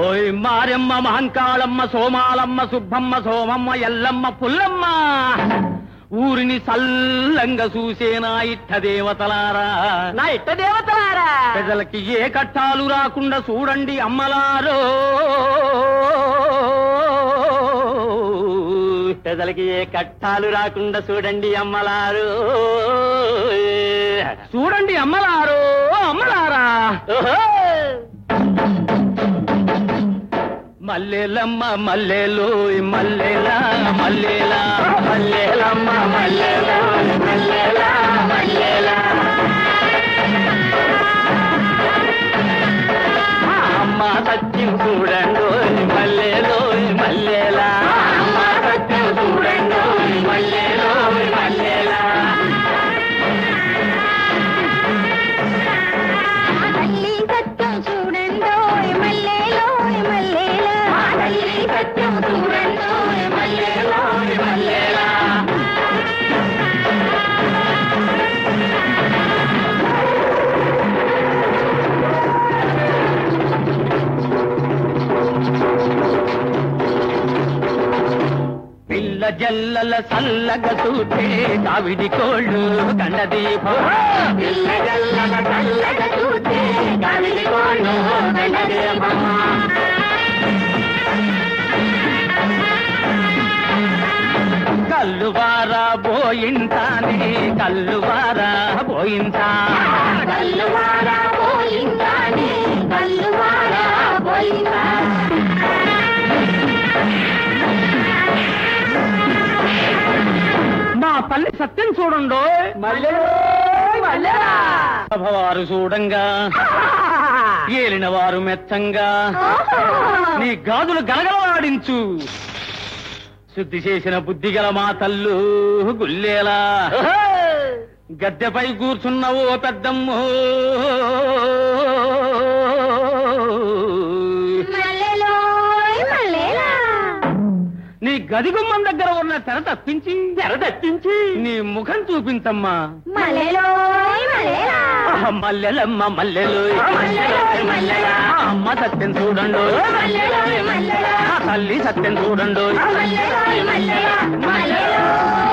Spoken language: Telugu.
ఓయ్ మారెమ్మ మహంకాళమ్మ సోమాలమ్మ సుబ్బమ్మ సోమమ్మ ఎల్లమ్మ పుల్లమ్మ ఊరిని సల్లంగా చూసేనా ఇట్ట దేవతలారా నా ఇట్ట దేవతలారా ప్రజలకి ఏ కట్టాలు రాకుండా చూడండి అమ్మలారో ప్రజలకి ఏ కట్టాలు రాకుండా చూడండి అమ్మలారు చూడండి అమ్మలారో అమ్మలారా ఓహో! మల్లెలమ్మ మల్లెలు మల్లెలా మల్లెలా మల్లెలమ్మ మల్లెలా మల్లెలా మల్లెలా అమ్మ సత్యం చూడండు మల్లెలో మల్లెలా అమ్మ సత్యం చూడండు మల్లెలో మల్లెలా తల్లి సత్యం చూడండోయ్ మల్లెలోయ్ మల్లెలా తల్లి సత్యం చూడండు మల్లెలో మల్లెలా పిల్ల జల్లల సల్లగ చూటే కావిడి కోళ్ళు కండదీపం పిల్లగల్లగ చల్లగ చూస్తే కవిలి కోళ్ళు గండదేమో కల్లువారా పోయింటానే కల్లువారా పోయింటా కల్లువారా పోయిందాని కల్లువారా పోయిందా మా తల్లి సత్యం చూడండో మల్లెలో మల్లెలా సభవారు చూడంగా ఏలిన వారు మెచ్చంగా నీ గాజులు గలగలవాడించు శుద్ధి చేసిన బుద్ధి గల మా తల్లు గుల్లేలా గద్దెపై కూర్చున్న ఓ పెద్దమ్ము మల్లెలోయ్ మల్లెలా నీ గది గుమ్మం దగ్గర ఉన్న తెర తప్పించి తెర తప్పించి నీ ముఖం చూపించమ్మా మల్లెలోయ్ మల్లెలా ఆహా, మల్లెలమ్మ మల్లెలు మల్లెలోయ్ మల్లెలా. అమ్మ సత్యం చూడండు మల్లెలోయ్ మల్లెలా. ఆ తల్లి సత్యం చూడండు మల్లెలోయ్ మల్లెలా మల్లెలో